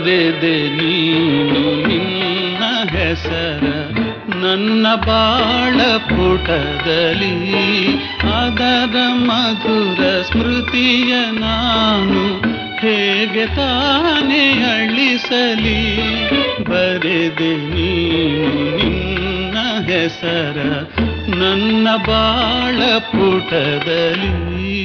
ಬರೆದೆ ನೀನು ನಿನ್ನ ಹೆಸರ ನನ್ನ ಬಾಳ ಪುಟದಲ್ಲಿ ಅದರ ಮಧುರ ಸ್ಮೃತಿಯ ನಾನು ಹೇಗೆ ತಾನೇ ಅಳಿಸಲಿ ಬರೆದೆ ನೀನು ನಿನ್ನ ಹೆಸರ ನನ್ನ ಬಾಳ ಪುಟದಲ್ಲಿ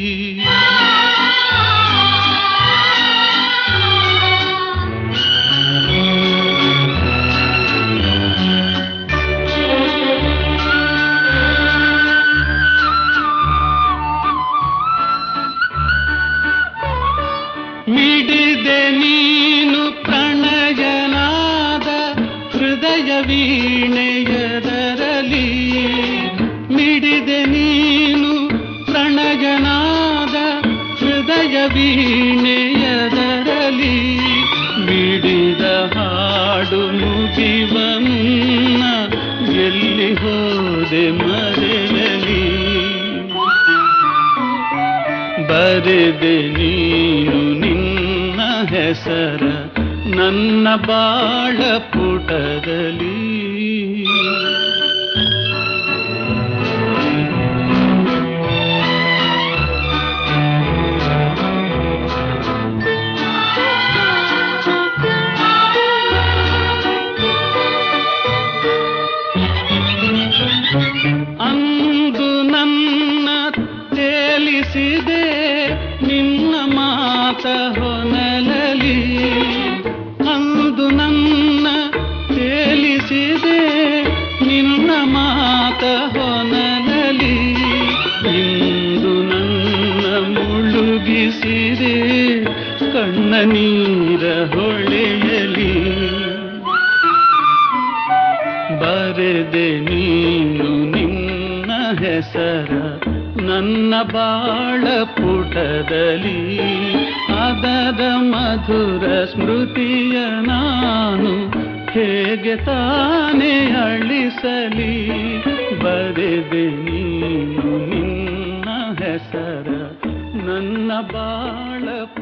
ಮಿಡಿದೆ ನೀನು ಪ್ರಣಯನಾದ ಹೃದಯ ವೀಣೆಯದರಲಿ ಮಿಡಿದೆ ನೀನು ಪ್ರಣಯನಾದ ಹೃದಯ ವೀಣೆಯದರಲಿ ಮಿಡಿದ ಹಾಡು ಮುಗಿವ ಮುನ್ನ ಎಲ್ಲಿ ಹೋದೆ ಮರೆಯಲಿ ಬರೆದೆ ನೀನು ನಿನ್ನ ಹೆಸರ ನನ್ನ ಬಾಳ ಪುಟದಲ್ಲಿ ಅಂದು ನನ್ನ ತೇಲಿಸಿದೆ ನಿನ್ನ ಮಾತ ಹೊನಲಲಿ ಅಂದು ನನ್ನ ತೇಲಿಸಿದೆ ನಿನ್ನ ಮಾತ ಹೊನಲಲಿ ಇಂದು ನನ್ನ ಮುಳುಗಿಸಿದೆ ಕಣ್ಣ ನೀರ ಹೊಳೆಯಲಿ ಬರೆದೆ ನೀನು ನಿನ್ನ ಹೆಸರ ನನ್ನ ಬಾಳ ಪುಟದಲ್ಲಿ ಅದರ ಮಧುರ ಸ್ಮೃತಿಯ ನಾನು ಹೇಗೆ ತಾನೇ ಅಳಿಸಲಿ ಬರೆದೆ ನೀನು ನಿನ್ನ ಹೆಸರ ನನ್ನ ಬಾಳ